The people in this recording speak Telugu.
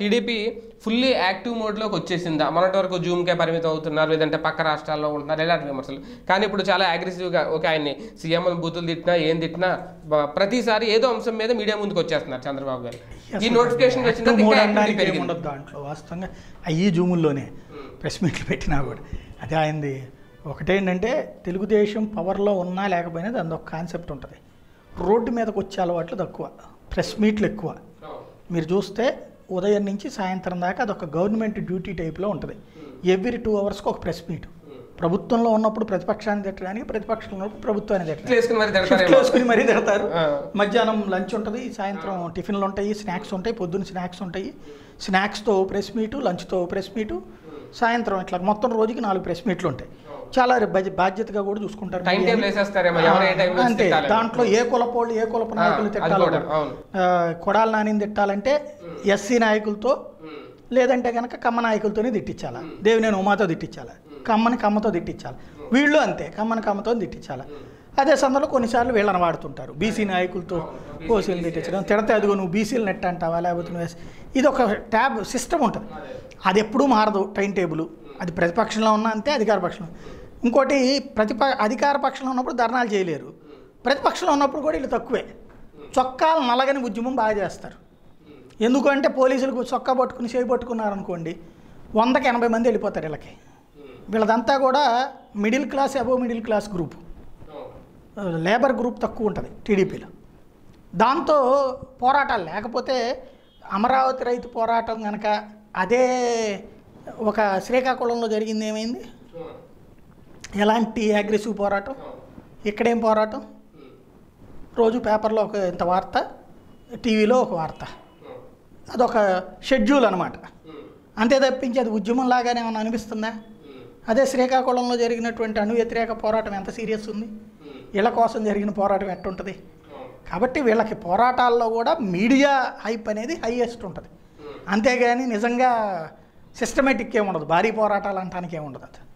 టీడీపీ ఫుల్లీ యాక్టివ్ మోడ్లోకి వచ్చేసిందా మొన్నటి వరకు జూమ్కే పరిమితం అవుతున్నారు లేదంటే పక్క రాష్ట్రాల్లో ఉంటున్నారు ఇలాంటి విమర్శలు కానీ ఇప్పుడు చాలా అగ్రెసివ్గా ఓకే ఆయన్ని సీఎం బూతులు తిట్టినా ఏం తిట్టినా బ- ప్రతిసారి ఏదో అంశం మీద మీడియా ముందుకు వచ్చేస్తున్నారు చంద్రబాబు గారు ఈ నోటిఫికేషన్ వచ్చిన యాక్టివ్ మోడ్ తర్వాత అనడానికి పెరిగింది ఏముండదు దాంట్లో వాస్తవంగా అయ్యి జూముల్లోనే ప్రెస్ మీట్లు పెట్టినా కూడా అదే ఆయనది ఒకటేంటంటే తెలుగుదేశం పవర్లో ఉన్నా లేకపోయినా దాని ఒక కాన్సెప్ట్ ఉంటుంది రోడ్డు మీదకి వచ్చే అలవాట్లు తక్కువ ప్రెస్ మీట్లు ఎక్కువ మీరు చూస్తే ఉదయం నుంచి సాయంత్రం దాకా అదొక గవర్నమెంట్ డ్యూటీ టైప్లో ఉంటుంది ఎవ్రీ టూ అవర్స్కి ఒక ప్రెస్ మీట్ ప్రభుత్వంలో ఉన్నప్పుడు ప్రతిపక్షాన్ని తిట్టడానికి ప్రతిపక్షంలో ఉన్నప్పుడు ప్రభుత్వాన్ని ఇట్లా తిట్టడానికి వేసుకుని మరి షిఫ్ట్లు తిడతారేమో వేసుకుని మరీ తిడతారు ఆ. మధ్యాహ్నం లంచ్ ఉంటుంది సాయంత్రం టిఫిన్లు ఉంటాయి స్నాక్స్ ఉంటాయి పొద్దున్న స్నాక్స్ ఉంటాయి స్నాక్స్తో ప్రెస్ మీటు లంచ్తో ప్రెస్ మీటు సాయంత్రం ఇట్లా మొత్తం రోజుకి నాలుగు ప్రెస్ మీట్లు ఉంటాయి చాలా బా- బాధ్యతగా కూడా చూసుకుంటారు టైం టేబుల్ వేసేస్తారేమో ఎవరు ఏ టైంలో అంతే తిట్టాలి దాంట్లో ఏ కులపోళ్ళు ఏ కులపు నాయకులు అది తిట్టాలో కూడా, కూడా. అవును. ఆ, కొడాల నానిని తిట్టాలంటే ఎస్సీ నాయకులతో లేదంటే కనుక కమ్మ నాయకులతోనే తిట్టించాలా దేవినేని ఉమాతో తిట్టించాలా కమ్మని కమ్మతో తిట్టించాలి వీళ్ళు అంతే కమ్మని కమ్మతో తిట్టించాలి అదే సందర్భంలో కొన్నిసార్లు వీళ్ళని వాడుతుంటారు బీసీ నాయకులతో ఓసీలు తిట్టించడం తిడితే అదిగో నువ్వు బీసీలు నెట్ అంటావా లేకపోతే నువ్వు ఎస్- ఇది ఒక ట్యాబ్ సిస్టమ్ ఉంటుంది అది ఎప్పుడూ మారదు టైం టేబుల్ అది ప్రతిపక్షంలో ఉన్నా అంతే అధికార పక్షంలో ఇంకోటి ప్రతిప అధికార పక్షంలో ఉన్నప్పుడు ధర్నాలు చేయలేరు ప్రతిపక్షంలో ఉన్నప్పుడు కూడా వీళ్ళు తక్కువే చొక్కాలు నలగని ఉద్యమం బాగా చేస్తారు ఎందుకంటే పోలీసులకు చొక్కా పట్టుకుని చేయి పట్టుకున్నారు అనుకోండి వందకి ఎనభై మంది వెళ్ళిపోతారు వీళ్ళకి వీళ్ళదంతా కూడా middle class above middle class group labour group తక్కువ ఉంటుంది టీడీపీలో దాంతో పోరాటాలు లేకపోతే అమరావతి రైతు పోరాటం కనుక అదే ఒక శ్రీకాకుళంలో జరిగింది ఏమైంది ఎలాంటి అగ్రెసివ్ పోరాటం ఇక్కడేం పోరాటం రోజు పేపర్లో ఒక ఇంత వార్త టీవీలో ఒక వార్త అదొక షెడ్యూల్ అనమాట అంతే తప్పించి అది ఉద్యమం లాగానే ఏమైనా అనిపిస్తుందా అదే శ్రీకాకుళంలో జరిగినటువంటి అణు వ్యతిరేక పోరాటం ఎంత సీరియస్ ఉంది వీళ్ళ కోసం జరిగిన పోరాటం ఎట్టుంటుంది కాబట్టి వీళ్ళకి పోరాటాల్లో కూడా మీడియా హైప్ అనేది హైయెస్ట్ ఉంటుంది అంతేగాని నిజంగా సిస్టమేటిక్ ఏముండదు భారీ పోరాటాలు అంటానికి ఏముండదు అది